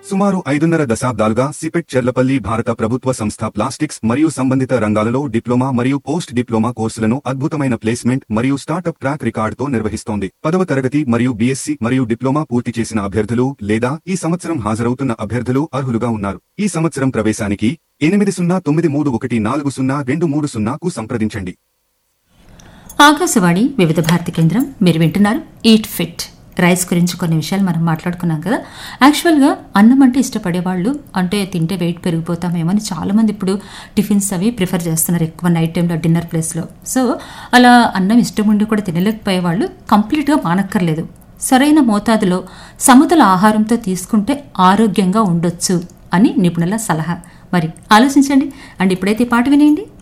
సుమారు ఐదున్నర దశాబ్దాలుగా సిపెట్ చెర్లపల్లి భారత ప్రభుత్వ సంస్థ ప్లాస్టిక్స్ మరియు సంబంధిత రంగాలలో డిప్లొమా మరియు పోస్ట్ డిప్లొమా కోర్సులను అద్భుతమైన ప్లేస్మెంట్ మరియు స్టార్టప్ ట్రాక్ రికార్డుతో నిర్వహిస్తోంది పదవ తరగతి మరియు బీఎస్సీ మరియు డిప్లొమా పూర్తి చేసిన అభ్యర్థులు లేదా ఈ సంవత్సరం హాజరవుతున్న అభ్యర్థులు అర్హులుగా ఉన్నారు ఈ సంవత్సరం ప్రవేశానికి ఎనిమిది సున్నా తొమ్మిది మూడు ఒకటి నాలుగు సున్నా రెండు మూడు సున్నాకు సంప్రదించండి ఆకాశవాణి వివిధ భారతి కేంద్రం మీరు వింటున్నారు ఈట్ ఫిట్ రైస్ గురించి కొన్ని విషయాలు మనం మాట్లాడుకున్నాం కదా యాక్చువల్గా అన్నం అంటే ఇష్టపడేవాళ్ళు అంటే తింటే వెయిట్ పెరిగిపోతామేమో అని చాలామంది ఇప్పుడు టిఫిన్స్ అవి ప్రిఫర్ చేస్తున్నారు ఎక్కువ నైట్ టైంలో డిన్నర్ ప్లేస్లో సో అలా అన్నం ఇష్టం ఉండి కూడా తినలేకపోయే వాళ్ళు కంప్లీట్గా మానక్కర్లేదు సరైన మోతాదులో సమతుల ఆహారంతో తీసుకుంటే ఆరోగ్యంగా ఉండొచ్చు అని నిపుణుల సలహా మరి ఆలోచించండి అండ్ ఇప్పుడైతే ఈ పాట వినేయండి